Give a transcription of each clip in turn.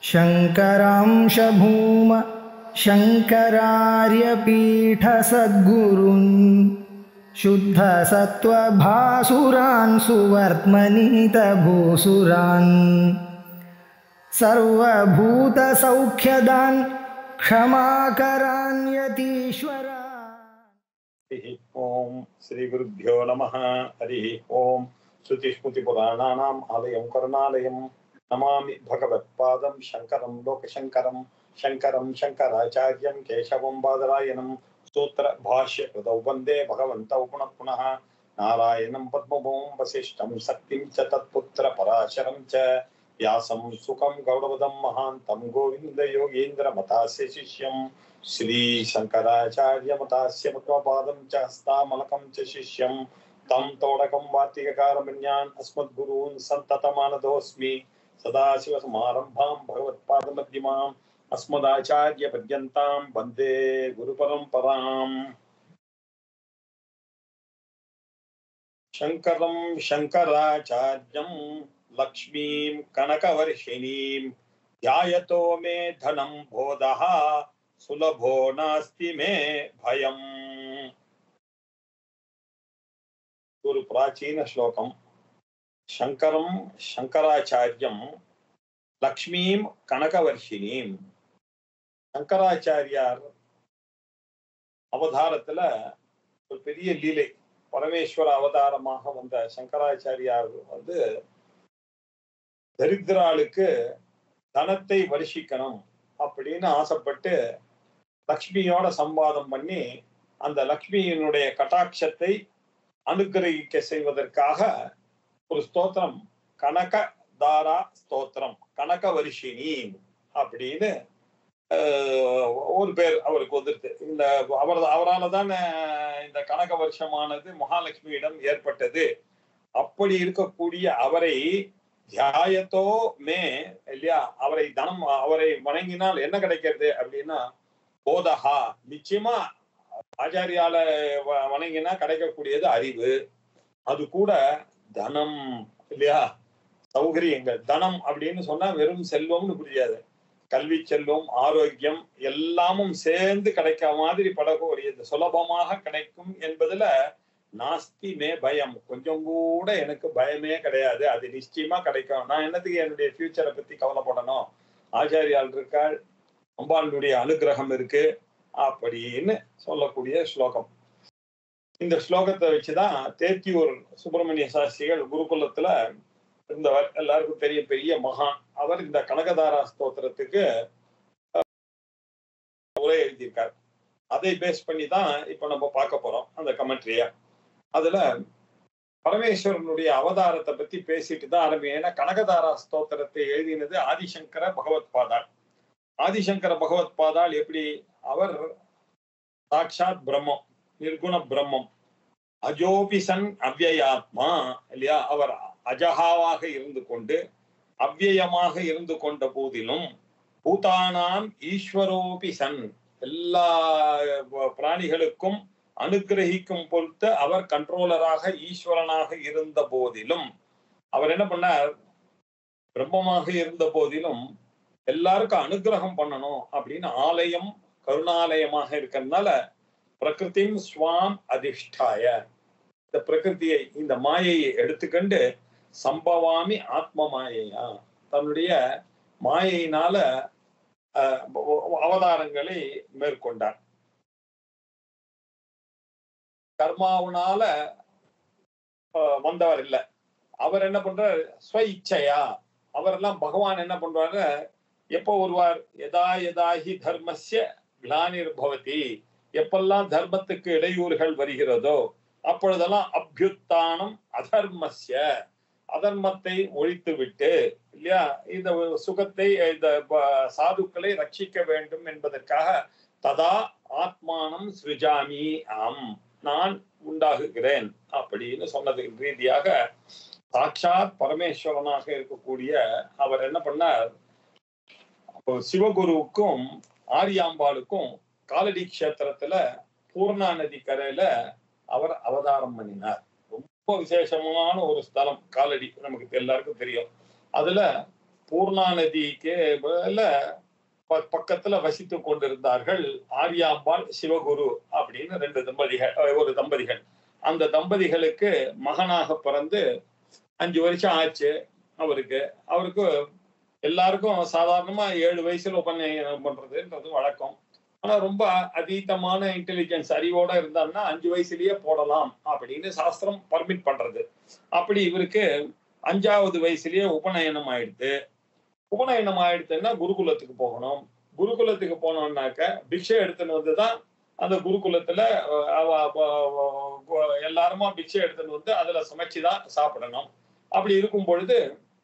शङ्करांशभूम शङ्करार्यपीठसद्गुरुन् शुद्धसत्त्वभासुरान् सुवर्त्मनीतभूसुरान् सर्वभूतसौख्यदान् क्षमाकरान्यतीश्वरा हरिः ॐ श्रीगुरुभ्यो नमः हरिः ॐ श्रुतिस्मृतिपुराणानाम् आलयं करुणालयं नमामि भगवत्पादं शङ्करं लोकशङ्करं शङ्करं शङ्कराचार्यं केशवं बादरायणं सूत्रभाष्यकृतौ वन्दे भगवन्तौ पुनः पुनः नारायणं पद्मभूं वसिष्ठं शक्तिं च तत्पुत्रपराशरं च व्यासं सुखं गौरवदं महान्तं गोविन्दयोगीन्द्रमतास्य शिष्यं श्रीशङ्कराचार्यमतास्य पद्मपादं च हस्तामलकं च शिष्यं तं तोडकं वार्तिककारमन्यान् अस्मद्गुरून् सन्ततमानदोऽस्मि सदाशिवसमारम्भां भगवत्पादमध्यमाम् अस्मदाचार्यपर्यन्तां वन्दे गुरुपरम्पराम् शङ्करं शङ्कराचार्यं लक्ष्मीं कनकवर्षिणीं ध्यायतो मे धनं बोधः सुलभो नास्ति मे भयम् ஒரு பிராச்சீன ஸ்லோகம் சங்கரம் சங்கராச்சாரியம் லக்ஷ்மீம் கனகவர்ஷினீம் சங்கராச்சாரியார் அவதாரத்துல ஒரு பெரிய லீலை பரமேஸ்வர அவதாரமாக வந்த சங்கராச்சாரியார் வந்து தரித்திராளுக்கு தனத்தை வருஷிக்கணும் அப்படின்னு ஆசைப்பட்டு லக்ஷ்மியோட சம்வாதம் பண்ணி அந்த லக்ஷ்மியினுடைய கட்டாட்சத்தை அனுகிரகிக்க செய்வதற்காக ஒரு ஸ்தோத்திரம் கனக தாரா ஸ்தோத்திரம் கனக வருஷினி அப்படின்னு ஆஹ், ஒரு பேர் அவருக்கு வந்துருது இந்த அவர் அவரால் தான் இந்த கனக வருஷமானது மகாலட்சுமியிடம் ஏற்பட்டது அப்படி இருக்கக்கூடிய அவரை தியாயத்தோ மே இல்லையா அவரை தனம் அவரை வணங்கினால் என்ன கிடைக்கிறது அப்படின்னா போதகா நிச்சயமா ஆச்சாரியால வ- வணங்கினா கிடைக்கக்கூடியது அறிவு அது கூட தனம் இல்லையா சௌகரியங்கள் தனம் அப்படின்னு சொன்னா வெறும் செல்வம்னு புரியாது கல்வி செல்வம் ஆரோக்கியம் எல்லாமும் சேர்ந்து கிடைக்க மாதிரி படக்கூடியது சுலபமாக கிடைக்கும் என்பதுல நாஸ்தி மே பயம் கொஞ்சம் கூட எனக்கு பயமே கிடையாது அது நிச்சயமா கிடைக்கும் நான் என்னத்துக்கு என்னுடைய ஃபியூச்சரை பத்தி கவலைப்படணும் ஆச்சாரியால் இருக்காள் அம்பாளுடைய அனுகிரகம் இருக்கு அப்படின்னு சொல்லக்கூடிய ஸ்லோகம் இந்த ஸ்லோகத்தை வச்சுதான் தேத்தியூர் சுப்பிரமணிய சாஸ்திரிகள் குருகுலத்துல இருந்தவர் எல்லாருக்கும் பெரிய பெரிய மகான் அவர் இந்த கனகதாரா ஸ்தோத்திரத்துக்கு அஹ், உரை எழுதியிருக்கார் அதை பேஸ் பண்ணி தான் இப்ப நம்ம பார்க்க போறோம் அந்த கமெண்ட்ரிய அதுல பரமேஸ்வரனுடைய அவதாரத்தை பத்தி பேசிட்டு தான் ஆரம்பிக்கும் ஏன்னா கனகதாரா ஸ்தோத்திரத்தை எழுதினது ஆதிசங்கர பகவத் பாதாள் ஆதிசங்கர பகவத் பாதாள் எப்படி அவர் சாட்சாத் பிரம்மம் நிர்குண பிரம்மம் அஜோபி சன் அவ்யயாத்மா இல்லையா அவர் அஜகாவாக இருந்து கொண்டு அவ்யயமாக இருந்து கொண்ட போதிலும் பூதானாம் ஈஸ்வரோபி சன் எல்லா அஹ், பிராணிகளுக்கும் அனுக்கிரகிக்கும் பொறுத்து அவர் கண்ட்ரோலராக ஈஸ்வரனாக இருந்த போதிலும் அவர் என்ன பண்ணார் பிரம்மமாக இருந்த போதிலும் எல்லாருக்கும் அனுக்கிரகம் பண்ணணும் அப்படின்னு ஆலயம் கருணாலயமாக இருக்கிறதுனால பிரகிருதிம் ஸ்வாம் அதிஷ்டாய இந்த பிரகிருதியை இந்த மாயையை எடுத்துக்கொண்டு சம்பவாமி ஆத்ம மாயையா தன்னுடைய மாயையினால அஹ், அவதாரங்களை மேற்கொண்டார் கர்மாவுனால அஹ், வந்தவர் இல்ல அவர் என்ன பண்றார் ஸ்வ இச்சையா அவரெல்லாம் பகவான் என்ன பண்றாரு எப்போ வருவார் எதா எதாஹி தர்மஸ்ய கிளானிர் பவதி எப்பெல்லாம் தர்மத்துக்கு இடையூறுகள் வருகிறதோ அப்பொழுதெல்லாம் அபியுத்தானம் அதர்மஸ்ய அதர்மத்தை ஒழித்து விட்டு இல்லையா இந்த சுகத்தை இந்த ப- சாதுக்களை ரட்சிக்க வேண்டும் என்பதற்காக ததா ஆத்மானம் சிருஜாமி ஆம் நான் உண்டாகுகிறேன் அப்படின்னு சொன்னதின் ரீதியாக சாட்சாத் பரமேஸ்வரனாக இருக்கக்கூடிய அவர் என்ன பண்ணார் அப்போ சிவகுருவுக்கும் ஆரியாம்பாளுக்கும் காலடி கஷேத்திரத்துல பூர்ணா நதி கரையில அவர் அவதாரம் பண்ணினார் ரொம்ப விசேஷமான ஒரு ஸ்தலம் காலடி நமக்கு எல்லாருக்கும் தெரியும் அதுல பூர்ணா நதிக்கு மேல ப- பக்கத்துல வசித்துக் கொண்டிருந்தார்கள் ஆரியாம்பாள் சிவகுரு அப்படின்னு ரெண்டு தம்பதிகள் அஹ் ஒரு தம்பதிகள் அந்த தம்பதிகளுக்கு மகனாக பிறந்து அஞ்சு வருஷம் ஆச்சு அவருக்கு அவருக்கு எல்லாருக்கும் சாதாரணமா ஏழு வயசுல உபநயனம் பண்றதுன்றது வழக்கம் ஆனா ரொம்ப அதீதமான இன்டெலிஜென்ஸ் அறிவோட இருந்தாருன்னா அஞ்சு வயசுலயே போடலாம் அப்படின்னு சாஸ்திரம் பர்மிட் பண்றது அப்படி இவருக்கு அஞ்சாவது வயசுலயே உபநயனம் ஆயிடுது உபநயனம் ஆயிடுச்சுன்னா குருகுலத்துக்கு போகணும் குருகுலத்துக்கு போனோம்னாக்க பிக்ஷை எடுத்துன்னு வந்துதான் அந்த குருகுலத்துல அஹ், அவ- அவ- அவ- எல்லாருமா பிக்ஷை எடுத்துன்னு வந்து அதுல சமைச்சுதான் சாப்பிடணும் அப்படி இருக்கும் பொழுது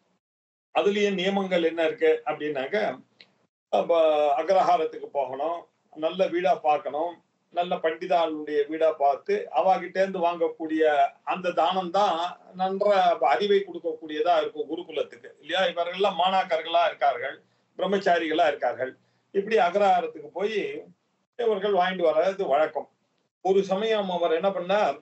அதுலயே நியமங்கள் என்ன இருக்கு அப்படின்னாக்க அப்ப அக்ரஹாரத்துக்கு போகணும் நல்ல வீடா பார்க்கணும் நல்ல பண்டிதாளுடைய வீடா பார்த்து அவாகிட்ட இருந்து வாங்கக்கூடிய அந்த தானம் தான் நன்ற அறிவை கொடுக்கக்கூடியதா இருக்கும் குருகுலத்துக்கு இல்லையா இவர்கள்லாம் மாணாக்கர்களா இருக்கார்கள் பிரம்மச்சாரிகளா இருக்கார்கள் இப்படி அக்ரஹாரத்துக்கு போய் இவர்கள் வாங்கிட்டு வர்றது வழக்கம் ஒரு சமயம் அவர் என்ன பண்ணார்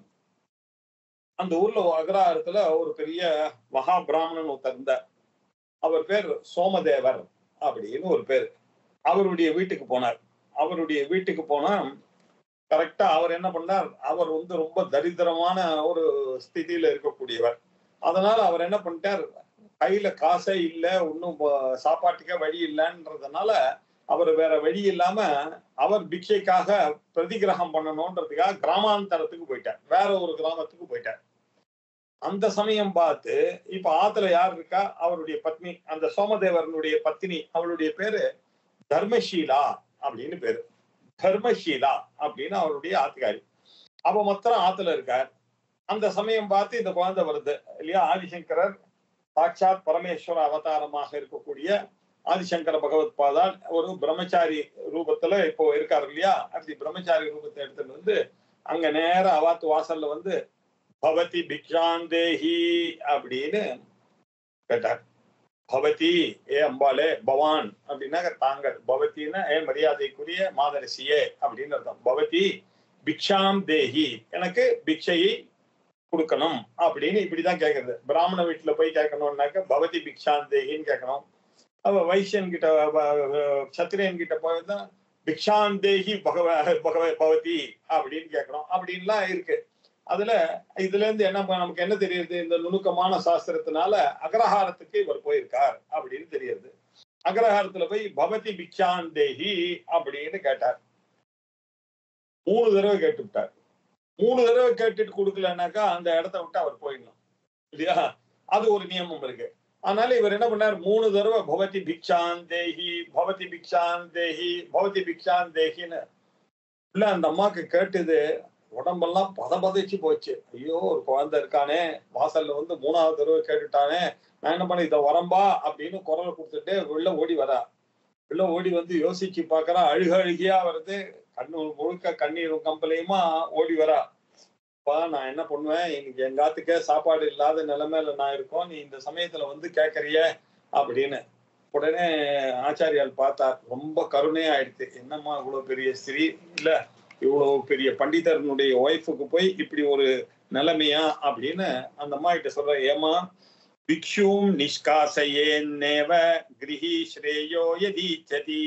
அந்த ஊர்ல அக்ரஹாரத்துல ஒரு பெரிய மகா பிராமணன் ஒருத்தர் இருந்தார் அவர் பேர் சோமதேவர் அப்படின்னு ஒரு பேர் அவருடைய வீட்டுக்கு போனார் அவருடைய வீட்டுக்கு போனா கரெக்டா அவர் என்ன பண்ணார் அவர் வந்து ரொம்ப தரித்திரமான ஒரு ஸ்திதியில இருக்கக்கூடியவர் அதனால அவர் என்ன பண்ணிட்டார் கையில காசே இல்ல ஒன்னும் சாப்பாட்டுக்கே வழி இல்லைன்றதுனால அவர் வேற வழி இல்லாம அவர் பிக்ஷைக்காக பிரதிகிரகம் பண்ணணும்ன்றதுக்காக கிராமாந்தரத்துக்கு போயிட்டார் வேற ஒரு கிராமத்துக்கு போயிட்டார் அந்த சமயம் பார்த்து இப்ப ஆத்துல யார் இருக்கா அவருடைய பத்னி அந்த சோமதேவரனுடைய பத்னி அவளுடைய பேரு தர்மஷீலா அப்படின்னு பேரு தர்மஷீலா அப்படின்னு அவருடைய ஆத்துக்காரி அப்ப மொத்தம் ஆத்துல இருக்கார் அந்த சமயம் பார்த்து இந்த குழந்தை வருது இல்லையா ஆதிசங்கரர் சாட்சாத் பரமேஸ்வர அவதாரமாக இருக்கக்கூடிய ஆதிசங்கர பகவத் பாதால் ஒரு பிரம்மச்சாரி ரூபத்துல இப்போ இருக்காரு இல்லையா அப்படி பிரம்மச்சாரி ரூபத்தை எடுத்துட்டு வந்து அங்க நேர அவாத்து வாசல்ல வந்து பவதி பிக்ஷாந்தேஹி அப்படின்னு கேட்டார் பவதி ஏ அம்பாலே பவான் அப்படின்னா தாங்கள் பவத்தின்னா ஏ மரியாதைக்குரிய மாதரசியே அப்படின்னு அர்த்தம் பவதி பிக்ஷாம் தேஹி எனக்கு பிக்ஷையை கொடுக்கணும் அப்படின்னு இப்படிதான் கேக்குறது பிராமண வீட்டுல போய் கேட்கணும்னாக்க பவதி பிக்ஷாம் தேஹின்னு கேட்கணும் அவ வைசியன் கிட்ட சத்திரியன் கிட்ட போய் தான் பிக்ஷாம் தேஹி பகவ பகவ பவதி அப்படின்னு கேட்கணும் அப்படின்லாம் இருக்கு அதுல இதுல இருந்து என்ன ப- நமக்கு என்ன தெரியுது இந்த நுணுக்கமான சாஸ்திரத்தினால அக்ரஹாரத்துக்கு இவர் போயிருக்கார் அப்படின்னு தெரியுது அக்ரஹாரத்துல போய் பவதி பிக்ஷான் தேஹி அப்படின்னு கேட்டார் மூணு தடவை கேட்டு விட்டார் மூணு தடவை கேட்டுட்டு கொடுக்கலனாக்கா அந்த இடத்த விட்டு அவர் போயிடணும் இல்லையா அது ஒரு நியமம் இருக்கு அதனால இவர் என்ன பண்ணார் மூணு தடவை பவதி பிக்ஷான் தேஹி பவதி பிக்ஷான் தேஹி பவதி பிக்ஷான் தேஹின்னு இல்ல அந்த அம்மாக்கு கேட்டது உடம்பெல்லாம் பதபதைச்சு போச்சு ஐயோ ஒரு குழந்தை இருக்கானே வாசல்ல வந்து மூணாவது தடவை கேட்டுட்டானே நான் என்ன பண்ண இதை வரம்பா அப்படின்னு குரல் கொடுத்துட்டு உள்ள ஓடி வரா உள்ள ஓடி வந்து யோசிச்சு பாக்குறா அழுக அழுகியா வருது கண்ணு முழுக்க கண்ணீரும் கம்பலையுமா ஓடி வரா அப்பா நான் என்ன பண்ணுவேன் இன்னைக்கு எங்காத்துக்கே சாப்பாடு இல்லாத நிலைமையில நான் இருக்கோம் நீ இந்த சமயத்துல வந்து கேக்குறிய அப்படின்னு உடனே ஆச்சாரியால் பார்த்தார் ரொம்ப கருணையா ஆயிடுச்சு என்னம்மா இவ்வளவு பெரிய ஸ்திரீ இல்ல இவ்வளவு பெரிய பண்டிதரனுடைய ஒய்ஃபுக்கு போய் இப்படி ஒரு நிலைமையா அப்படின்னு அந்த அம்மா கிட்ட சொல்ற ஏமா பிக்ஷும் நிஷ்காசையேன்னேவ கிரகி ஸ்ரேயோ யதீச்சதி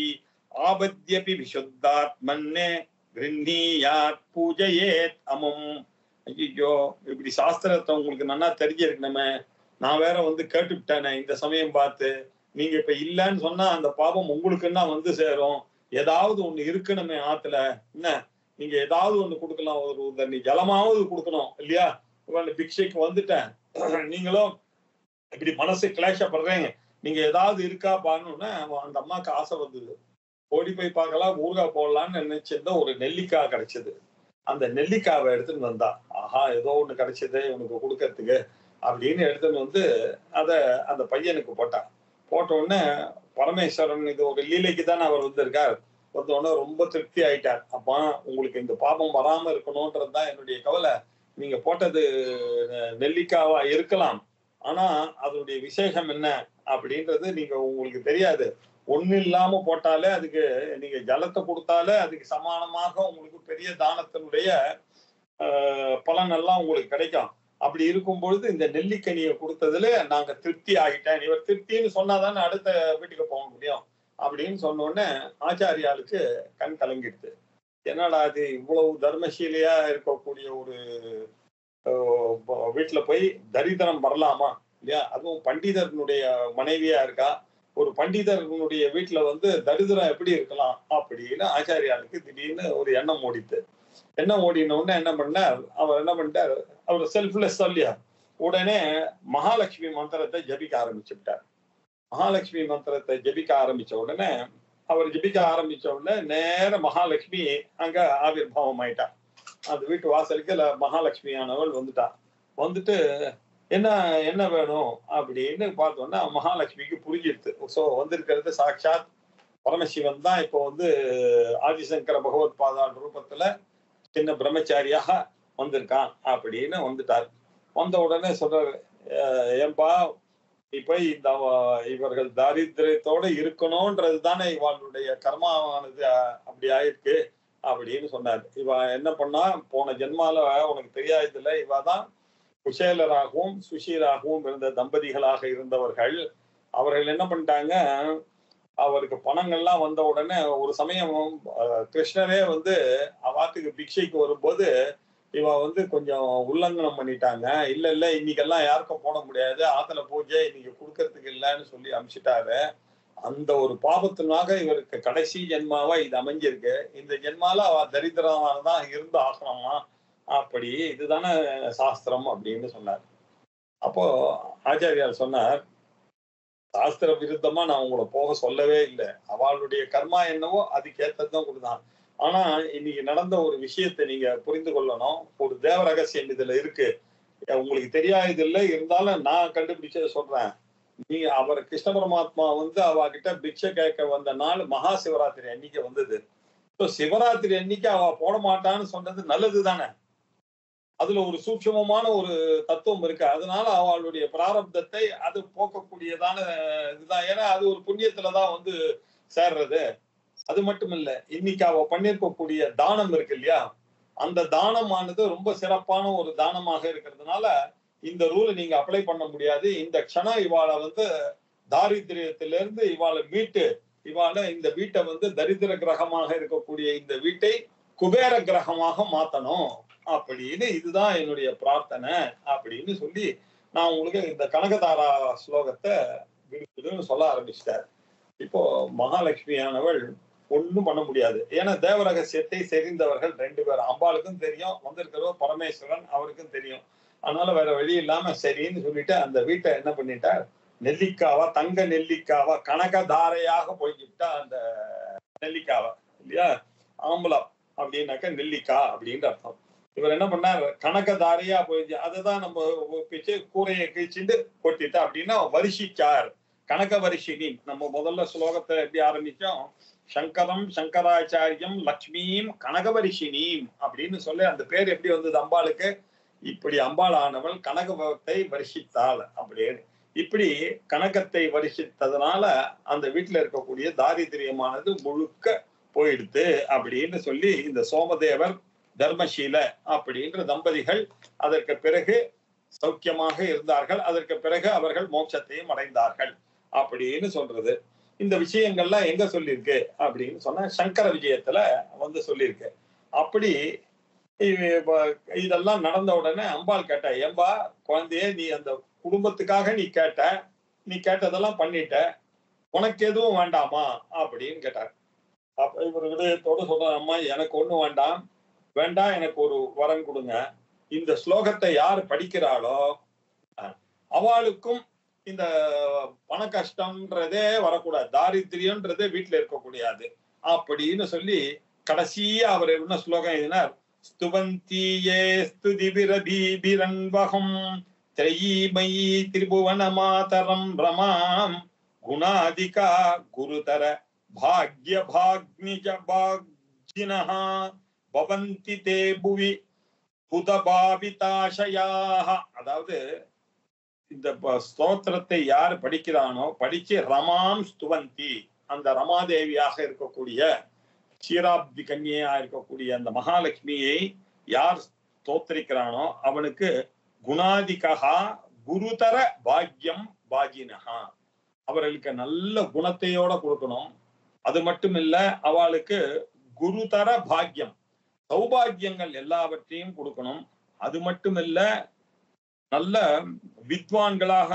ஆபத்யபி விசுத்தாத்மன்னே கிருண்ணீயாத் பூஜையேத் அமும் ஐயோ இப்படி சாஸ்திரத்தை உங்களுக்கு நல்லா தெரிஞ்சிருக்கணுமே நான் வேற வந்து கேட்டுவிட்டேனே இந்த சமயம் பார்த்து நீங்க இப்ப இல்லைன்னு சொன்னா அந்த பாவம் உங்களுக்குன்னா வந்து சேரும் ஏதாவது ஒண்ணு இருக்கணுமே ஆத்துல என்ன நீங்க ஏதாவது ஒண்ணு கொடுக்கலாம் ஒரு தண்ணி ஜலமாவது கொடுக்கணும் இல்லையா இவன் பிக்ஷைக்கு வந்துட்டேன் நீங்களும் இப்படி மனசு கிளேஷப்படுறேன் நீங்க ஏதாவது இருக்கா பாருன்னா அந்த அம்மாக்கு ஆசை வந்தது ஓடி போய் பார்க்கலாம் ஊறுகாய் போடலாம்னு நினைச்சிருந்தா ஒரு நெல்லிக்காய் கிடைச்சது அந்த நெல்லிக்காவை எடுத்துன்னு வந்தா ஆஹா ஏதோ ஒண்ணு கிடைச்சது உனக்கு கொடுக்கறதுக்கு அப்படின்னு எடுத்துன்னு வந்து அத அந்த பையனுக்கு போட்டான் போட்ட உடனே பரமேஸ்வரன் இது ஒரு லீலைக்கு தானே அவர் வந்திருக்கார் வந்த உடனே ரொம்ப திருப்தி ஆயிட்டார் அப்பா உங்களுக்கு இந்த பாபம் வராம இருக்கணும்ன்றது தான் என்னுடைய கவலை நீங்க போட்டது அஹ், நெல்லிக்காவா இருக்கலாம் ஆனா அதனுடைய விசேஷம் என்ன அப்படின்றது நீங்க உங்களுக்கு தெரியாது ஒண்ணு இல்லாம போட்டாலே அதுக்கு நீங்க ஜலத்தை கொடுத்தாலே அதுக்கு சமானமாக உங்களுக்கு பெரிய தானத்தினுடைய ஆஹ், பலன் எல்லாம் உங்களுக்கு கிடைக்கும் அப்படி இருக்கும் பொழுது இந்த நெல்லிக்கனியை கொடுத்ததுல நாங்க திருப்தி ஆகிட்டேன் இவர் திருப்தின்னு சொன்னாதானே அடுத்த வீட்டுக்கு போக முடியும் அப்படின்னு சொன்ன உடனே ஆச்சாரியாளுக்கு கண் கலங்கிடுது என்னடா அது இவ்வளவு தர்மசீலையா இருக்கக்கூடிய ஒரு அஹ், ப- வீட்டுல போய் தரித்திரம் வரலாமா இல்லையா அதுவும் பண்டிதர்னுடைய மனைவியா இருக்கா ஒரு பண்டிதர்களுடைய வீட்டுல வந்து தரித்திரம் எப்படி இருக்கலாம் அப்படின்னு ஆச்சாரியாளுக்கு திடீர்னு ஒரு எண்ணம் ஓடித்து எண்ணம் ஓடின உடனே என்ன பண்ணார் அவர் என்ன பண்ணிட்டார் அவர் செல்ஃப்லெஸ் இல்லையா உடனே மகாலட்சுமி மந்திரத்தை ஜபிக்க ஆரம்பிச்சுட்டார் மகாலட்சுமி மந்திரத்தை ஜபிக்க ஆரம்பிச்ச உடனே அவர் ஜபிக்க ஆரம்பிச்ச உடனே நேர மகாலட்சுமி அங்க ஆவிர்வாவம் ஆயிட்டா அந்த வீட்டு வாசலுக்கு ல- மகாலட்சுமியானவள் வந்துட்டா வந்துட்டு என்ன என்ன வேணும் அப்படின்னு பார்த்தோன்னா மகாலட்சுமிக்கு புரிஞ்சிடுது ஸோ வந்திருக்கிறது சாட்சாத் பரமசிவன் தான் இப்போ வந்து ஆதிசங்கர பகவத் பாதாள் ரூபத்துல சின்ன பிரம்மச்சாரியாக வந்திருக்கான் அப்படின்னு வந்துட்டார் வந்த உடனே சொல்றாரு "அஹ், ஏன்பா இப்ப இந்த அவ- இவர்கள் தாரித்திரத்தோட இருக்கணும்ன்றது தானே இவளுடைய கர்மாவானது அஹ், அப்படி ஆயிருக்கு அப்படின்னு சொன்னார் இவ என்ன பண்ணா போன ஜென்மால உனக்கு தெரியாததுல இவ தான் குசேலராகவும் சுஷீராகவும் இருந்த தம்பதிகளாக இருந்தவர்கள் அவர்கள் என்ன பண்ணிட்டாங்க அவருக்கு பணங்கள்லாம் வந்த உடனே ஒரு சமயம் அஹ், கிருஷ்ணரே வந்து அவாத்துக்கு பிக்ஷைக்கு வரும்போது இவ வந்து கொஞ்சம் உல்லங்கனம் பண்ணிட்டாங்க இல்ல இல்ல இன்னைக்கெல்லாம் யாருக்கும் போட முடியாது ஆத்துல பூஜை இன்னைக்கு கொடுக்கறதுக்கு இல்லைன்னு சொல்லி அமிச்சிட்டாரு அந்த ஒரு பாபத்தினாக இவருக்கு கடைசி ஜென்மாவா இது அமைஞ்சிருக்கு இந்த ஜென்மால அவ தரித்திரமானதான் இருந்து ஆகணுமா அப்படி இதுதானே சாஸ்திரம் அப்படின்னு சொன்னார் அப்போ ஆச்சாரியார் சொன்னார் சாஸ்திர விருத்தமா நான் உங்களை போக சொல்லவே இல்லை அவளுடைய கர்மா என்னவோ அதுக்கேற்றதான் கொடுத்தான் ஆனா இன்னைக்கு நடந்த ஒரு விஷயத்தை நீங்க புரிந்து கொள்ளணும் ஒரு தேவ ரகசியம் இதுல இருக்கு உங்களுக்கு தெரியாது இல்ல இருந்தாலும் நான் கண்டுபிடிச்சதை சொல்றேன் நீ அவர் கிருஷ்ண பரமாத்மா வந்து அவ கிட்ட பிக்ஷை கேட்க வந்த நாள் மகா சிவராத்திரி அன்னைக்கு வந்தது ஸோ சிவராத்திரி அன்னைக்கு அவ போட மாட்டான்னு சொன்னது நல்லது தானே அதுல ஒரு சூட்சமமான ஒரு தத்துவம் இருக்கு அதனால அவளுடைய பிராரப்தத்தை அது போக்கக்கூடியதான இதுதான் ஏன்னா அது ஒரு புண்ணியத்துலதான் வந்து சேர்றது அது மட்டும் இல்ல இன்னைக்கு அவ பண்ணிருக்கக்கூடிய தானம் இருக்கு இல்லையா அந்த தானமானது ரொம்ப சிறப்பான ஒரு தானமாக இருக்கிறதுனால இந்த ரூலை நீங்க அப்ளை பண்ண முடியாது இந்த க்ஷணம் இவாளை வந்து தாரித்திரியத்திலிருந்து இவாளை மீட்டு இவாளை இந்த வீட்டை வந்து தரித்திர கிரகமாக இருக்கக்கூடிய இந்த வீட்டை குபேர கிரகமாக மாத்தணும் அப்படின்னு இதுதான் என்னுடைய பிரார்த்தனை அப்படின்னு சொல்லி நான் உங்களுக்கு இந்த கனகதாரா ஸ்லோகத்தை விடுவிடுன்னு சொல்ல ஆரம்பிச்சிட்டார் இப்போ மகாலட்சுமியானவள் ஒண்ணும் பண்ண முடியாது ஏன்னா தேவ ரகசியத்தை தெரிந்தவர்கள் ரெண்டு பேர் அம்பாளுக்கும் தெரியும் வந்திருக்கிறவர் பரமேஸ்வரன் அவருக்கும் தெரியும் அதனால வேற வழி இல்லாம சரின்னு சொல்லிட்டு அந்த வீட்டை என்ன பண்ணிட்டார் நெல்லிக்காவா தங்க நெல்லிக்காவா கனகதாரையாக போய்கிட்டா அந்த நெல்லிக்காவா இல்லையா ஆம்பலம் அப்படின்னாக்க நெல்லிக்கா அப்படின்ற அர்த்தம் இவர் என்ன பண்ணார் கனகதாரையா போயிடுச்சு அதுதான் நம்ம பிச்சு கூரையை கிழிச்சுட்டு கொட்டிட்டா அப்படின்னா வருஷிச்சார் கனக வருஷினி நம்ம முதல்ல ஸ்லோகத்தை எப்படி ஆரம்பிச்சோம் சங்கரம் சங்கராச்சாரியம் லக்ஷ்மியும் கனகவரிஷினியும் அப்படின்னு சொல்லி அந்த பேர் எப்படி வந்தது அம்பாளுக்கு இப்படி அம்பாள் ஆனவள் கனகத்தை வருஷித்தாள் அப்படின்னு இப்படி கனகத்தை வருஷித்ததுனால அந்த வீட்டுல இருக்கக்கூடிய தாரித்திரியமானது முழுக்க போயிடுத்து அப்படின்னு சொல்லி இந்த சோமதேவர் தர்மசீல அப்படின்ற தம்பதிகள் அதற்கு பிறகு சௌக்கியமாக இருந்தார்கள் அதற்கு பிறகு அவர்கள் மோட்சத்தையும் அடைந்தார்கள் அப்படின்னு சொல்றது இந்த விஷயங்கள்லாம் எங்க சொல்லியிருக்கு அப்படின்னு சொன்னா சங்கர விஜயத்துல வந்து சொல்லியிருக்கு அப்படி இதெல்லாம் நடந்த உடனே அம்பாள் கேட்டா ஏம்பா குழந்தைய நீ அந்த குடும்பத்துக்காக நீ கேட்ட நீ கேட்டதெல்லாம் பண்ணிட்ட உனக்கு எதுவும் வேண்டாமா அப்படின்னு கேட்டார் அப்ப இவர் விடயத்தோட சொல்ற அம்மா எனக்கு ஒண்ணும் வேண்டாம் வேண்டாம் எனக்கு ஒரு வரம் கொடுங்க இந்த ஸ்லோகத்தை யார் படிக்கிறாளோ அவளுக்கும் இந்த பண கஷ்டம்ன்றதே வரக்கூடாது தாரித்திரியம்ன்றதே வீட்டுல இருக்கக்கூடாது அப்படின்னு சொல்லி கடைசியா அவர் என்ன ஸ்லோகம் எழுதினார் ஸ்துவந்தியே ஸ்துதிபிரபீபிரன்வகம் திரையீமயி திரிபுவன மாதரம் ரமாம் குணாதிகா குருதர பாக்ய பாக்னிஜ பாக்ஜினஹ பவந்தி தே புவி புதபாவிதாஷயாக அதாவது இந்த ஸ்தோத்திரத்தை யார் படிக்கிறானோ படிச்சு ரமாம் ஸ்துவந்தி அந்த ரமாதேவியாக இருக்கக்கூடிய க்ஷீராப்தி கன்னியா இருக்கக்கூடிய அந்த மகாலட்சுமியை யார் ஸ்தோத்திரிக்கிறானோ அவனுக்கு குணாதிகா குருதர பாக்யம் பாகினஹா அவர்களுக்கு நல்ல குணத்தையோட கொடுக்கணும் அது மட்டும் இல்ல அவளுக்கு குருதர பாக்கியம் சௌபாகியங்கள் எல்லாவற்றையும் கொடுக்கணும் அது மட்டும் இல்ல நல்ல வித்வான்களாக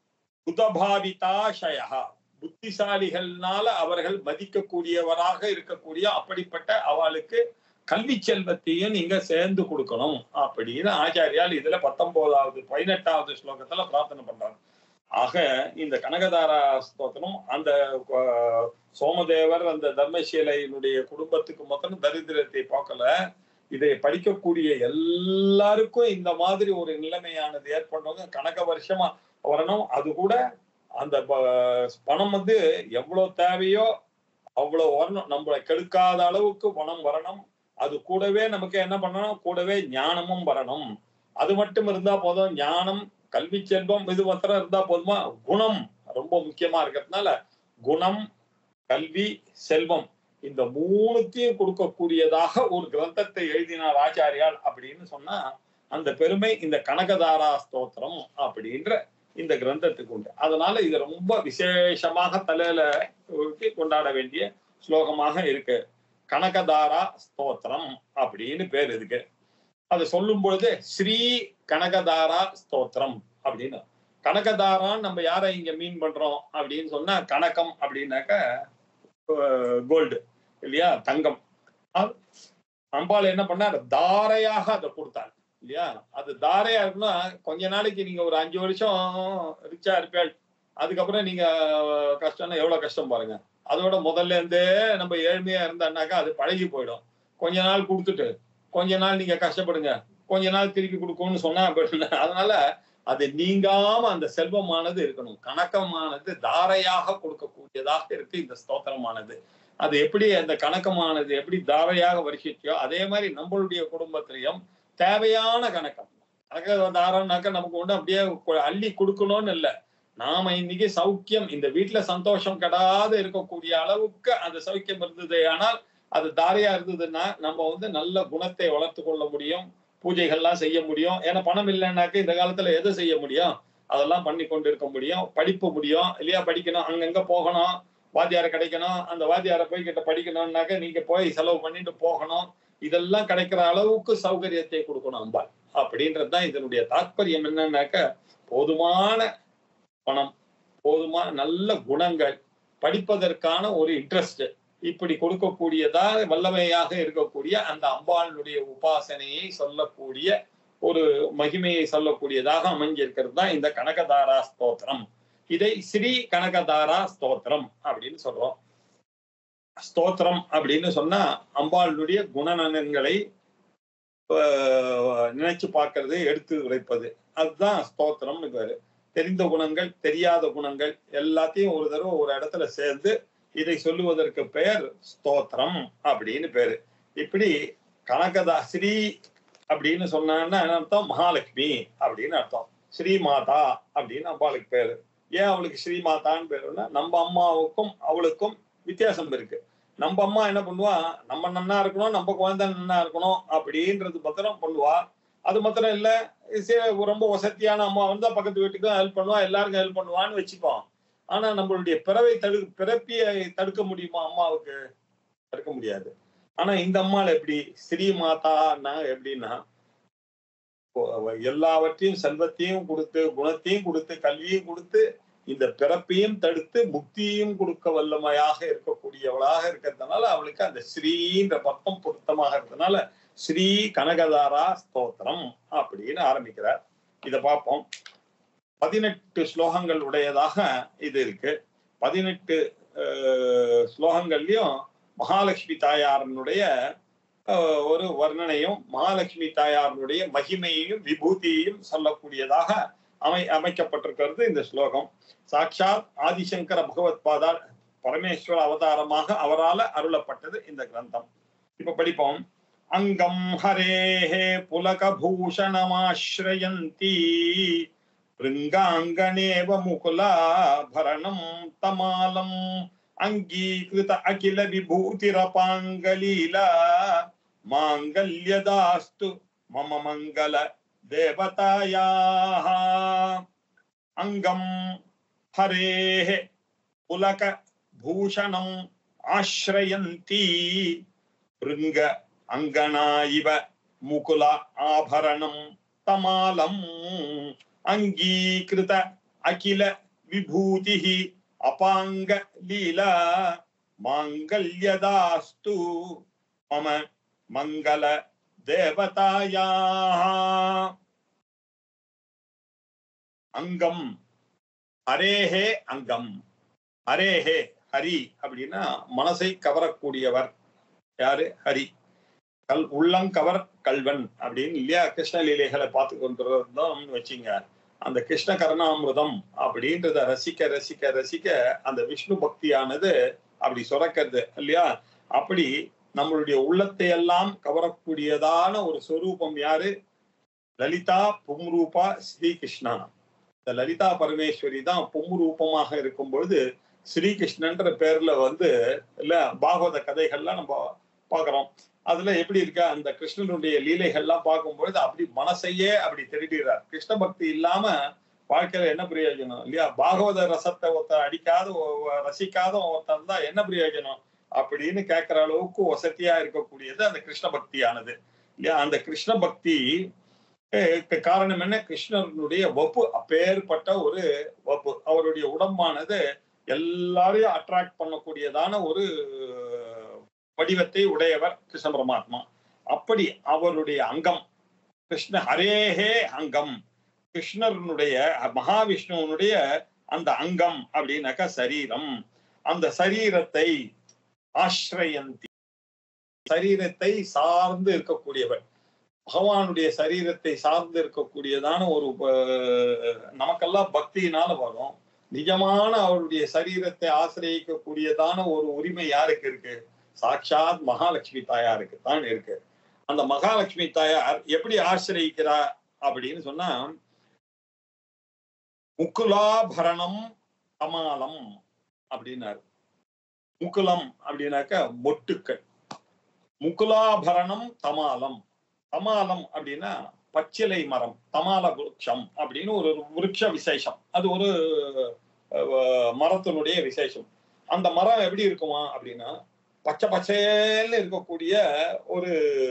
புதபாவிதாஷயா புத்திசாலிகள்னால அவர்கள் மதிக்கக்கூடியவராக இருக்கக்கூடிய அப்படிப்பட்ட அவளுக்கு கல்வி செல்வத்தையும் நீங்க சேர்ந்து கொடுக்கணும் அப்படின்னு ஆச்சாரியால் இதுல பத்தொன்பதாவது பதினெட்டாவது ஸ்லோகத்துல பிரார்த்தனை பண்றாங்க ஆக இந்த கனகதாரா ஸ்தோத்திரம் அந்த அஹ், சோமதேவர் அந்த தர்மசீலையினுடைய குடும்பத்துக்கு மொத்தம் தரித்திரத்தை பார்க்கல இதை படிக்கக்கூடிய எல்லாருக்கும் இந்த மாதிரி ஒரு நிலைமையானது ஏற்படணும் கணக்க வருஷமா வரணும் அது கூட அந்த ப- பணம் வந்து எவ்வளவு தேவையோ அவ்வளவு வரணும் நம்மளை கெடுக்காத அளவுக்கு பணம் வரணும் அது கூடவே நமக்கு என்ன பண்ணணும் கூடவே ஞானமும் வரணும் அது மட்டும் இருந்தா போதும் ஞானம் கல்வி செல்வம் இது மாத்திரம் இருந்தா போதுமா குணம் ரொம்ப முக்கியமா இருக்கிறதுனால குணம் கல்வி செல்வம் இந்த மூணுத்தையும் கொடுக்கக்கூடியதாக ஒரு கிரந்தத்தை எழுதினார் ஆச்சாரியால் அப்படின்னு சொன்னா அந்த பெருமை இந்த கனகதாரா ஸ்தோத்திரம் அப்படின்ற இந்த கிரந்தத்துக்கு உண்டு அதனால இது ரொம்ப விசேஷமாக தலையில ஊற்றி கொண்டாட வேண்டிய ஸ்லோகமாக இருக்கு கனகதாரா ஸ்தோத்திரம் அப்படின்னு பேர் இருக்கு அது சொல்லும் பொழுது ஸ்ரீ கனகதாரா ஸ்தோத்திரம் அப்படின்னு கனகதாரான்னு நம்ம யாரை இங்க மீன் பண்றோம் அப்படின்னு சொன்னா கனகம் அப்படின்னாக்க கோல்டு இல்லையா தங்கம் அது- அம்பாள் என்ன பண்ணார் தாரையாக அதை கொடுத்தார் இல்லையா அது தாரையா இருக்குன்னா கொஞ்ச நாளைக்கு நீங்க ஒரு அஞ்சு வருஷம் ரிச்சா இருப்பேள் அதுக்கப்புறம் நீங்க கஷ்டம்னா எவ்வளவு கஷ்டம் பாருங்க அதோட முதல்ல இருந்தே நம்ம ஏழ்மையா இருந்தான்னாக்கா அது பழகி போயிடும் கொஞ்ச நாள் கொடுத்துட்டு கொஞ்ச நாள் நீங்க கஷ்டப்படுங்க கொஞ்ச நாள் திருப்பி கொடுக்கும்னு சொன்னா அப்படி- அதனால அது நீங்காம அந்த செல்வமானது இருக்கணும் கணக்கமானது தாரையாக கொடுக்கக்கூடியதாக இருக்கு இந்த ஸ்தோத்திரமானது அது எப்படி அந்த கணக்கமானது எப்படி தாரையாக வருஷிச்சோ அதே மாதிரி நம்மளுடைய குடும்பத்திலையும் தேவையான கணக்கம் கணக்க தாரம்னாக்க நமக்கு ஒண்ணு அப்படியே கு- அள்ளி கொடுக்கணும்னு இல்லை நாம இன்னைக்கு சௌக்கியம் இந்த வீட்டுல சந்தோஷம் கெடாத இருக்கக்கூடிய அளவுக்கு அந்த சௌக்கியம் இருந்தது ஆனால் அது தாரையா இருந்ததுன்னா நம்ம வந்து நல்ல குணத்தை வளர்த்து கொள்ள முடியும் பூஜைகள்லாம் செய்ய முடியும் ஏன்னா பணம் இல்லைன்னாக்க இந்த காலத்துல எதை செய்ய முடியும் அதெல்லாம் பண்ணி கொண்டு இருக்க முடியும் படிப்பு முடியும் இல்லையா படிக்கணும் அங்கங்க போகணும் வாத்தியாரை கிடைக்கணும் அந்த வாத்தியாரை போய் கிட்ட படிக்கணும்னாக்க நீங்க போய் செலவு பண்ணிட்டு போகணும் இதெல்லாம் கிடைக்கிற அளவுக்கு சௌகரியத்தை கொடுக்கணும் அம்பாள் அப்படின்றதுதான் இதனுடைய தாற்பயம் என்னன்னாக்க போதுமான பணம் போதுமான நல்ல குணங்கள் படிப்பதற்கான ஒரு இன்ட்ரெஸ்ட் இப்படி கொடுக்கக்கூடியதா வல்லமையாக இருக்கக்கூடிய அந்த அம்பாளுடைய உபாசனையை சொல்லக்கூடிய ஒரு மகிமையை சொல்லக்கூடியதாக அமைஞ்சிருக்கிறது தான் இந்த கனகதாரா ஸ்தோத்திரம் இதை ஸ்ரீ கனகதாரா ஸ்தோத்திரம் அப்படின்னு சொல்றோம் ஸ்தோத்திரம் அப்படின்னு சொன்னா அம்பாளுடைய குணநலன்களை ஆஹ், நினைச்சு பார்க்கறது எடுத்து உரைப்பது அதுதான் ஸ்தோத்திரம்னு பேரு தெரிந்த குணங்கள் தெரியாத குணங்கள் எல்லாத்தையும் ஒரு தடவை ஒரு இடத்துல சேர்ந்து இதை சொல்லுவதற்கு பெயர் ஸ்தோத்திரம் அப்படின்னு பேரு இப்படி கனகதா ஸ்ரீ அப்படின்னு சொன்னான்னா என்ன அர்த்தம் மகாலட்சுமி அப்படின்னு அர்த்தம் ஸ்ரீ மாதா அப்படின்னு அம்பாளுக்கு பேரு ஏன் அவளுக்கு ஸ்ரீ மாதான்னு பேருன்னா நம்ம அம்மாவுக்கும் அவளுக்கும் வித்தியாசம் இருக்கு நம்ம அம்மா என்ன பண்ணுவா நம்ம நன்னா இருக்கணும் நம்ம குழந்தை நன்னா இருக்கணும் அப்படின்றது மாத்திரம் பண்ணுவா அது மாத்திரம் இல்ல சரி, ரொம்ப வசதியான அம்மா வந்தா பக்கத்து வீட்டுக்கும் ஹெல்ப் பண்ணுவா எல்லாருக்கும் ஹெல்ப் பண்ணுவான்னு வச்சுப்போம் ஆனா நம்மளுடைய பிறவை தடு பிறப்பியை தடுக்க முடியுமா அம்மாவுக்கு தடுக்க முடியாது ஆனா இந்த அம்மாள் எப்படி ஸ்ரீ மாதான்னா எப்படின்னா இப்போ அவ எல்லாவற்றையும் செல்வத்தையும் கொடுத்து குணத்தையும் கொடுத்து கல்வியும் கொடுத்து இந்த பிறப்பையும் தடுத்து முக்தியையும் கொடுக்க வல்லமையாக இருக்கக்கூடியவளாக இருக்கிறதுனால அவளுக்கு அந்த ஸ்ரீன்ற பக்கம் பொருத்தமாக இருக்கிறதுனால ஸ்ரீ கனகதாரா ஸ்தோத்திரம் அப்படின்னு ஆரம்பிக்கிறார் இத பார்ப்போம் பதினெட்டு ஸ்லோகங்கள் உடையதாக இது இருக்கு பதினெட்டு அஹ், ஸ்லோகங்கள்லயும் மகாலட்சுமி தாயாரனுடைய அஹ், ஒரு வர்ணனையும் மகாலட்சுமி தாயாரனுடைய மகிமையையும் விபூதியையும் சொல்லக்கூடியதாக அமை அமைக்கப்பட்டிருக்கிறது இந்த ஸ்லோகம் சாட்சாத் ஆதிசங்கர பகவத் பாதார் பரமேஸ்வர அவதாரமாக அவரால அருளப்பட்டது இந்த கிரந்தம் இப்ப படிப்போம் அங்கம் ஹரேஹே புலகபூஷணமாஸ்ரயந்தி பிருங்காங்கனேவ முகுலாபரணம் தமாலம் அங்கீகிருத அகில விபூதிரபாங்கலீலா மாங்கல்யதாஸ்து மம மங்கள தேவதாயாः அங்கம் ஹரேः புலக பூஷணம் ஆශ්‍රயந்தி பிருங்க அங்கனா இவ முகுல ஆபரணம் தமாலம் அங்கீகிருத அகில விபூதிः அபாங்க லீலா மாங்கல்யதாஸ்து மம மங்கள தேவதாயாः அங்கம் ஹரேஹே அங்கம் ஹரேஹே ஹரி அப்படின்னா மனசை கவரக்கூடியவர் யாரு ஹரி கல் உள்ளங்கவர் கல்வன் அப்படின்னு இல்லையா கிருஷ்ண லீலைகளை பார்த்து கொண்டிருந்தோம்னு வச்சுங்க அந்த கிருஷ்ண கருணாமிருதம் அப்படின்றத ரசிக்க ரசிக்க ரசிக்க அந்த விஷ்ணு பக்தியானது அப்படி சுரக்கிறது இல்லையா அப்படி நம்மளுடைய உள்ளத்தை எல்லாம் கவரக்கூடியதான ஒரு சொரூபம் யாரு லலிதா பும்ரூபா ஸ்ரீகிருஷ்ணா இந்த லலிதா பரமேஸ்வரி தான் பொம்ரூபமாக இருக்கும் பொழுது ஸ்ரீகிருஷ்ணன்ற பேர்ல வந்து இல்ல பாகவத கதைகள்லாம் நம்ம பாக்குறோம் அதுல எப்படி இருக்க அந்த கிருஷ்ணனுடைய லீலைகள்லாம் பார்க்கும்பொழுது அப்படி மனசையே அப்படி திருடுகிறார் கிருஷ்ண பக்தி இல்லாம வாழ்க்கையில என்ன பிரயோஜனம் இல்லையா பாகவத ரசத்தை ஒருத்தன் அடிக்காத ஒ- ரசிக்காத ஒருத்தன் தான் என்ன பிரயோஜனம் அப்படின்னு கேட்கிற அளவுக்கு வசதியா இருக்கக்கூடியது அந்த கிருஷ்ண பக்தியானது இல்லையா அந்த கிருஷ்ண பக்தி அஹ், க்கு காரணம் என்ன கிருஷ்ணனுடைய வப்பு அப்பேற்பட்ட ஒரு வப்பு அவருடைய உடம்பானது எல்லாரையும் அட்ராக்ட் பண்ணக்கூடியதான ஒரு வடிவத்தை உடையவர் கிருஷ்ண பரமாத்மா அப்படி அவருடைய அங்கம் கிருஷ்ண ஹரேஹே அங்கம் கிருஷ்ணனுடைய மகாவிஷ்ணுவனுடைய அந்த அங்கம் அப்படின்னாக்கா சரீரம் அந்த சரீரத்தை ஆශ්‍රயந்தி சரீரத்தை சார்ந்து இருக்கக்கூடியவர் பகவானுடைய சரீரத்தை சார்ந்து இருக்கக்கூடியதான ஒரு அஹ், நமக்கெல்லாம் பக்தியினால வரும் நிஜமான அவருடைய சரீரத்தை ஆசிரியக்கக்கூடியதான ஒரு உரிமை யாருக்கு இருக்கு சாட்சாத் மகாலட்சுமி தாயாருக்கு தான் இருக்கு அந்த மகாலட்சுமி தாயார் எப்படி ஆசிரியிக்கிறா அப்படின்னு சொன்னா முக்குலாபரணம் கமாலம் அப்படின்னாரு முக்குலம் அப்படின்னாக்க மொட்டுக்கள் முக்குலாபரணம் தமாலம் தமாலம் அப்படின்னா பச்சிலை மரம் தமால விருட்சம் அப்படின்னு ஒரு விருட்ச விசேஷம் அது ஒரு அஹ், மரத்தினுடைய விசேஷம் அந்த மரம் எப்படி இருக்குமா அப்படின்னா பச்சை பச்சைன்னு இருக்கக்கூடிய ஒரு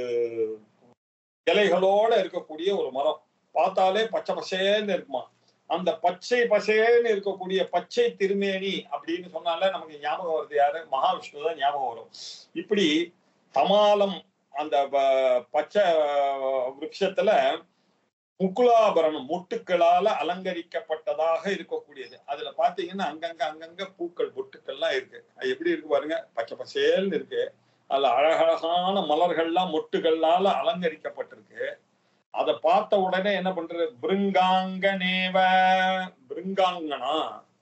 இலைகளோட இருக்கக்கூடிய ஒரு மரம் பார்த்தாலே பச்சை பசேன்னு இருக்குமா அந்த பச்சை பசேன்னு இருக்கக்கூடிய பச்சை திருமேனி அப்படின்னு சொன்னாலே நமக்கு ஞாபகம் வருது யாரு மகாவிஷ்ணு தான் ஞாபகம் வரும் இப்படி தமாலம் அந்த ப- பச்சை விருட்சத்துல முக்குலாபரணம் முட்டுக்களால அலங்கரிக்கப்பட்டதாக இருக்கக்கூடியது அதுல பாத்தீங்கன்னா அங்கங்க அங்கங்க பூக்கள் பொட்டுக்கள்லாம் இருக்கு அது எப்படி இருக்கு பாருங்க பச்சை பசேல்னு இருக்கு அதுல அழகழகான மலர்கள்லாம் மொட்டுகளால அலங்கரிக்கப்பட்டிருக்கு அதை பார்த்த உடனே என்ன பண்றது பிருங்காங்கனேவ பிருங்காங்கனா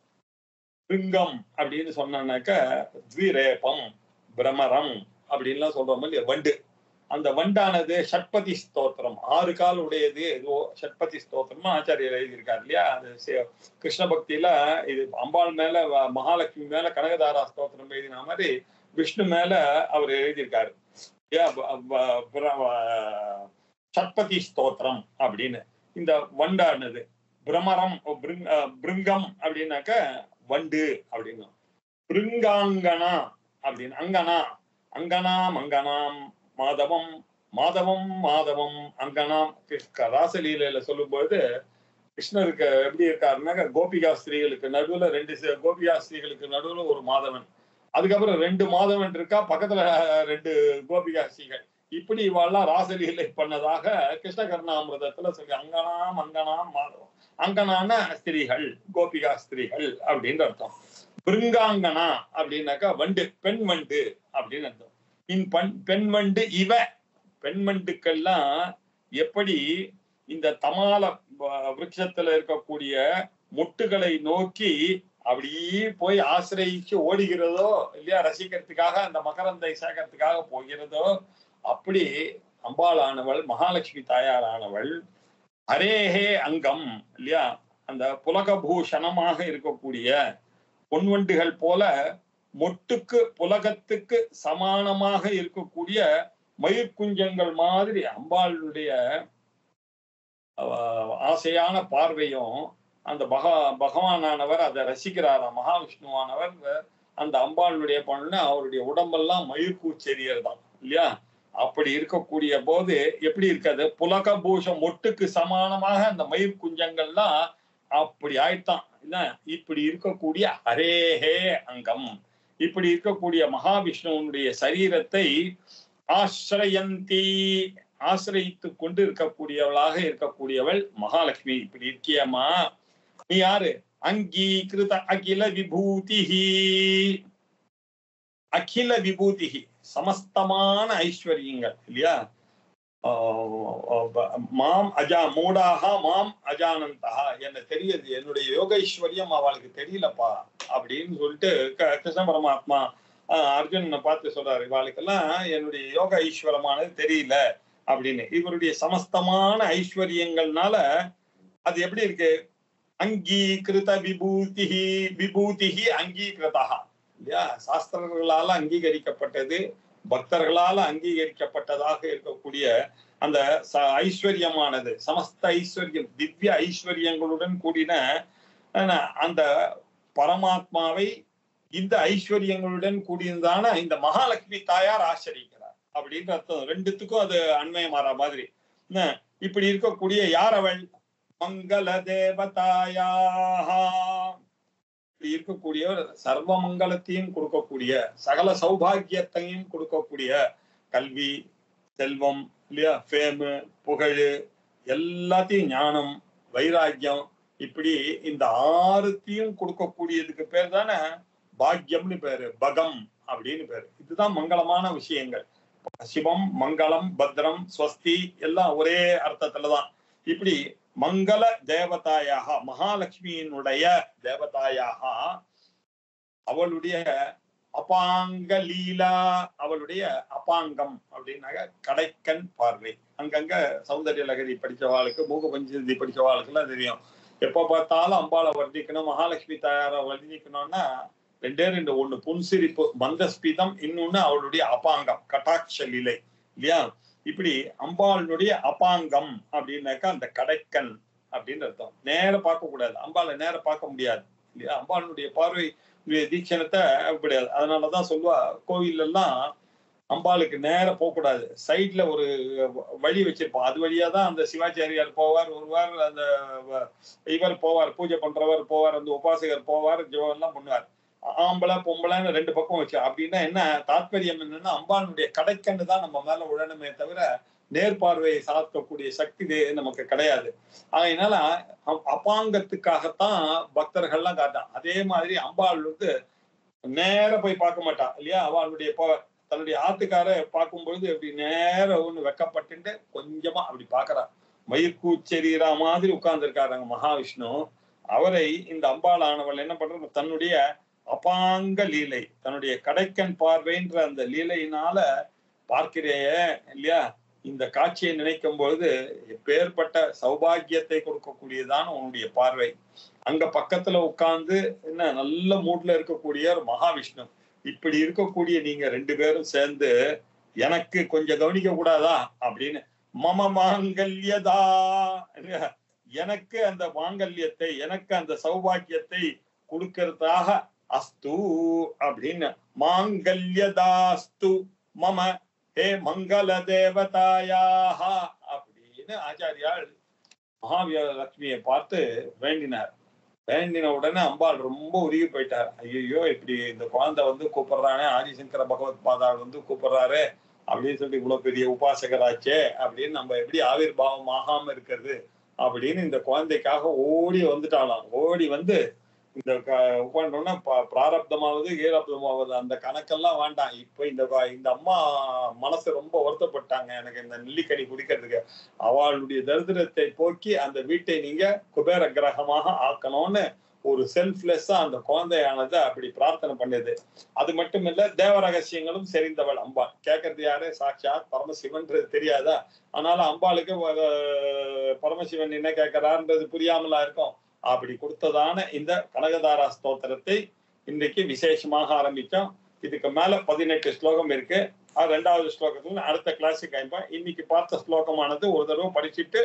பிருங்கம் அப்படின்னு சொன்னாக்க த்விரேபம் பிரமரம் அப்படின்லாம் சொல்றோம் இல்லையா வண்டு அந்த வண்டானது ஷட்பதி ஸ்தோத்திரம் ஆறு கால் உடையது ஏதோ ஷட்பதி ஸ்தோத்திரம்னு ஆச்சாரியர் எழுதியிருக்காரு இல்லையா அது சே- கிருஷ்ண பக்தியில இது அம்பாள் மேல வ- மகாலட்சுமி மேல கனகதாரா ஸ்தோத்திரம் எழுதின மாதிரி விஷ்ணு மேல அவர் எழுதியிருக்காரு ஏ, ப- ப- பிர- வ- ஷட்பதி ஸ்தோத்திரம் அப்படின்னு இந்த வண்டானது பிரமரம் ஓ, பிருங்- அஹ், பிருங்கம் அப்படின்னாக்க வண்டு அப்படின்னு பிருங்காங்கனா அப்படின்னு அங்கனா அங்கனாம் அங்கனாம் மாதவம் மாதவம் மாதவம் அங்கனாம் கிருஷ்ண ராசலீலையில சொல்லும்போது கிருஷ்ணருக்கு எப்படி இருக்காருன்னாக்க கோபிகா ஸ்திரீகளுக்கு நடுவுல ரெண்டு சி- கோபிகா ஸ்திரீகளுக்கு நடுவுல ஒரு மாதவன் அதுக்கப்புறம் ரெண்டு மாதவன் இருக்கா பக்கத்துல ரெண்டு கோபிகா ஸ்திரீகள் இப்படி இவாள்லாம் ராசலீலை பண்ணதாக கிருஷ்ண கருணாமிரதத்துல சொல்லி அங்கனாம் அங்கனாம் மாதவம் அங்கனான ஸ்திரீகள் கோபிகா ஸ்திரீகள் அப்படின்னு அர்த்தம் பிருங்காங்கனா அப்படின்னாக்கா வண்டு பெண் வண்டு அப்படின்னு அர்த்தம் இன் பண் பெண் வண்டு இவ பெண் வண்டுக்கெல்லாம் எப்படி இந்த தமால வ- விருட்சத்துல இருக்கக்கூடிய மொட்டுகளை நோக்கி அப்படியே போய் ஆசிரயிச்சு ஓடுகிறதோ இல்லையா ரசிக்கிறதுக்காக அந்த மகரந்தை சேர்க்கறதுக்காக போகிறதோ அப்படி அம்பாளானவள் மகாலட்சுமி தாயாரானவள் அரேஹே அங்கம் இல்லையா அந்த புலகபூஷணமாக இருக்கக்கூடிய பொன்வண்டுகள் போல மொட்டுக்கு புலகத்துக்கு சமானமாக இருக்கக்கூடிய மயிர்குஞ்சங்கள் மாதிரி அம்பாளுடைய அஹ், ஆசையான பார்வையும் அந்த பகா பகவானானவர் அதை ரசிக்கிறாராம் மகாவிஷ்ணுவானவர் அந்த அம்பாளுடைய பண்ண அவருடைய உடம்பெல்லாம் மயிர்கூச்செறியர் தான் இல்லையா அப்படி இருக்கக்கூடிய போது எப்படி இருக்காது புலக பூஷம் மொட்டுக்கு சமானமாக அந்த மயிர் குஞ்சங்கள்லாம் அப்படி ஆயிட்டான் என்ன இப்படி இருக்கக்கூடிய ஹரேஹே அங்கம் இப்படி இருக்கக்கூடிய மகாவிஷ்ணுவனுடைய சரீரத்தை ஆசிரயந்தி ஆசிரயித்து கொண்டு இருக்கக்கூடியவளாக இருக்கக்கூடியவள் மகாலட்சுமி இப்படி இருக்கியம்மா நீ யாரு அங்கீகிருத அகில விபூதிஹி அகில விபூதிஹி சமஸ்தமான ஐஸ்வர்யங்கள் இல்லையா ஆஹ் ஆஹ் மாம் அஜா மூடாக மாம் அஜானந்தா என்ன தெரியுது என்னுடைய யோக ஐஸ்வர்யம் அவளுக்கு தெரியலப்பா அப்படின்னு சொல்லிட்டு க- கிருஷ்ண பரமாத்மா ஆஹ் அர்ஜுனனை பார்த்து சொல்றாரு இவாளுக்கெல்லாம் என்னுடைய யோக ஐஸ்வரமானது தெரியல அப்படின்னு இவருடைய சமஸ்தமான ஐஸ்வர்யங்கள்னால அது எப்படி இருக்கு அங்கீகிருத விபூதிஹி விபூதிஹி அங்கீகிருதா இல்லையா சாஸ்திரங்களால அங்கீகரிக்கப்பட்டது பக்தர்களால அங்கீகரிக்கப்பட்டதாக இருக்கக்கூடிய அந்த ச- ஐஸ்வர்யமானது சமஸ்த ஐஸ்வர்யம் திவ்ய ஐஸ்வர்யங்களுடன் கூடின என்ன, அந்த பரமாத்மாவை இந்த ஐஸ்வர்யங்களுடன் கூடியதான இந்த மகாலட்சுமி தாயார் ஆச்சரிக்கிறார் அப்படின்ற அர்த்தம் ரெண்டுத்துக்கும் அது அண்மையமாற மாதிரி என்ன, இப்படி இருக்கக்கூடிய யார் அவள் மங்கள தேவதாயாக இப்படி இருக்கக்கூடியவர் சர்வ மங்களத்தையும் கொடுக்கக்கூடிய சகல சௌபாகியத்தையும் கொடுக்கக்கூடிய கல்வி செல்வம் இல்லையா ஃபேமு புகழ் எல்லாத்தையும் ஞானம் வைராக்கியம் இப்படி இந்த ஆறுத்தையும் கொடுக்கக்கூடியதுக்கு பேர் தானே பாக்கியம்னு பேரு பகம் அப்படின்னு பேரு இதுதான் மங்களமான விஷயங்கள் சிவம் மங்களம் பத்ரம் ஸ்வஸ்தி எல்லாம் ஒரே அர்த்தத்துலதான் இப்படி மங்கள தேவதாயாக மகாலட்சுமியினுடைய தேவதாயாக அவளுடைய அபாங்க லீலா அவளுடைய அபாங்கம் அப்படின்னாக்க கடைக்கண் பார்வை அங்கங்க சௌந்தர்ய லகரி படிச்சவாளுக்கு மூக பஞ்சதி படிச்சவாளுக்கு எல்லாம் தெரியும் எப்ப பார்த்தாலும் அம்பாளை வர்ணிக்கணும் மகாலட்சுமி தாயாரை வர்ணிக்கணும்னா ரெண்டே ரெண்டு ஒண்ணு புன்சிரிப்பு மந்தஸ்பிதம் இன்னொன்னு அவளுடைய அபாங்கம் கட்டாட்ச லீலை இல்லையா இப்படி அம்பாளுடைய அபாங்கம் அப்படின்னாக்கா அந்த கடைக்கண் அப்படின்னு அர்த்தம் நேர பார்க்க கூடாது அம்பாளை நேர பார்க்க முடியாது இல்லையா அம்பாளுடைய பார்வை தீட்சணத்தை முடியாது அதனாலதான் சொல்லுவா கோவில் எல்லாம் அம்பாளுக்கு நேர போகக்கூடாது சைட்ல ஒரு வழி வச்சிருப்போம் அது வழியா தான் அந்த சிவாச்சாரியார் போவார் ஒருவார் அந்த வ- இவர் போவார் பூஜை பண்றவர் போவார் அந்த உபாசகர் போவார் ஜெபம் எல்லாம் பண்ணுவார் ஆம்பளை பொம்பளைன்னு ரெண்டு பக்கம் வச்சு அப்படின்னா என்ன தாத்பரியம் என்னன்னா அம்பாளுடைய கடைக்கண்ணு தான் நம்ம மேல உழணுமே தவிர நேர்பார்வையை சாத்தக்கூடிய சக்தி தே- நமக்கு கிடையாது அதனால அ- அபாங்கத்துக்காகத்தான் பக்தர்கள்லாம் காட்டான் அதே மாதிரி அம்பாள் வந்து நேர போய் பார்க்க மாட்டா இல்லையா அவளுடைய ப- தன்னுடைய ஆத்துக்கார பார்க்கும் பொழுது அப்படி நேர ஒண்ணு வெக்கப்பட்டுட்டு கொஞ்சமா அப்படி பாக்குறா மயிர்கூச்செறிகிற மாதிரி உட்கார்ந்துருக்காருங்க மகாவிஷ்ணு அவரை இந்த அம்பாளானவள் என்ன பண்ற தன்னுடைய அபாங்க லீலை தன்னுடைய கடைக்கண் பார்வைன்ற அந்த லீலையினால பார்க்கிறேயே இல்லையா இந்த காட்சியை நினைக்கும் பொழுது எப்பேற்பட்ட சௌபாகியத்தை கொடுக்கக்கூடியதான உன்னுடைய பார்வை அங்க பக்கத்துல உட்கார்ந்து என்ன நல்ல மூட்ல இருக்கக்கூடிய ஒரு மகாவிஷ்ணு இப்படி இருக்கக்கூடிய நீங்க ரெண்டு பேரும் சேர்ந்து எனக்கு கொஞ்சம் கவனிக்க கூடாதா அப்படின்னு மம மாங்கல்யதா எனக்கு அந்த மாங்கல்யத்தை எனக்கு அந்த சௌபாகியத்தை கொடுக்கறதாக அஸ்து அப்படின்னு மாங்கல்யதாஸ்து மம ஹே மங்கள தேவதாயாக அப்படின்னு ஆச்சாரியால் மகாலட்சுமியை பார்த்து வேண்டினார் வேண்டின உடனே அம்பாள் ரொம்ப உருகி போயிட்டார் ஐயோ இப்படி இந்த குழந்தை வந்து கூப்பிடுறானே ஆதிசங்கர பகவத் பாதாள் வந்து கூப்பிடுறாரு அப்படின்னு சொல்லி இவ்வளவு பெரிய உபாசகராச்சே அப்படின்னு நம்ம எப்படி ஆவிர்வாவம் ஆகாம இருக்கிறது அப்படின்னு இந்த குழந்தைக்காக ஓடி வந்துட்டாளாம் ஓடி வந்து இந்த உட்காண்டோன்னா பிராரப்தமாவது ஈரப்தமாவது அந்த கணக்கெல்லாம் வேண்டாம் இப்ப இந்த வ- இந்த அம்மா மனசு ரொம்ப வருத்தப்பட்டாங்க எனக்கு இந்த நெல்லிக்கனி குடிக்கிறதுக்கு அவளுடைய தரித்திரத்தை போக்கி அந்த வீட்டை நீங்க குபேர கிரகமாக ஆக்கணும்னு ஒரு செல்ஃப்லெஸ்ஸா அந்த குழந்தையானது அப்படி பிரார்த்தனை பண்ணுது அது மட்டும் இல்ல தேவ ரகசியங்களும் செறிந்தவள் அம்பாள் கேட்கறது யாரு சாட்சாத் பரமசிவன்றது தெரியாதா ஆனாலும் அம்பாளுக்கு அஹ், பரமசிவன் என்ன கேட்கிறாருன்றது புரியாமலா இருக்கும் அப்படி கொடுத்ததான இந்த கனகதாரா ஸ்தோத்திரத்தை இன்றைக்கு விசேஷமாக ஆரம்பிச்சோம் இதுக்கு மேல பதினெட்டு ஸ்லோகம் இருக்கு அது ரெண்டாவது ஸ்லோகத்துல அடுத்த கிளாஸுக்கு ஆயிப்பேன் இன்னைக்கு பார்த்த ஸ்லோகமானது ஒரு தடவை படிச்சுட்டு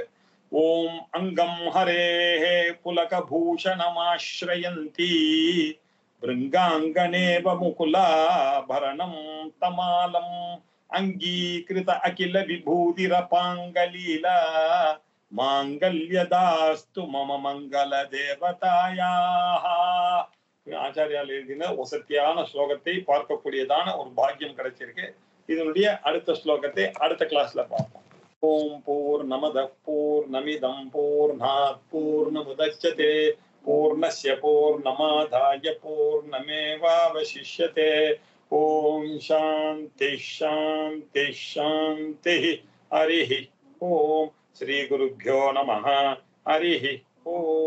ஓம் அங்கம் ஹரேः புலகபூஷணமாஸ்ரயந்தி भृङ्गाङ्गनेव मुकुलाभरणं तमालम् अङ्गीकृत अखिल विभूतिरपाङ्गलीला மாங்கல்யதாஸ்து மம மங்கள தேவதாயாக ஆச்சாரியால் எழுதின வசத்தியான ஸ்லோகத்தை பார்க்கக்கூடியதான ஒரு பாக்கியம் கிடைச்சிருக்கு இதனுடைய அடுத்த ஸ்லோகத்தை அடுத்த கிளாஸ்ல பார்ப்போம் ஓம் பூர் நமத பூர் நமிதம் பூர்ணாத் பூர்ணமுதச்சதே பூர்ணஸ்ய பூர்ணமாதாய பூர்ணமேவாவசிஷ்யதே ஓம் சாந்தி சாந்தி சாந்தி ஹரிஹி ஓம் श्रीगुरुभ्यो नमः हरिः ओम्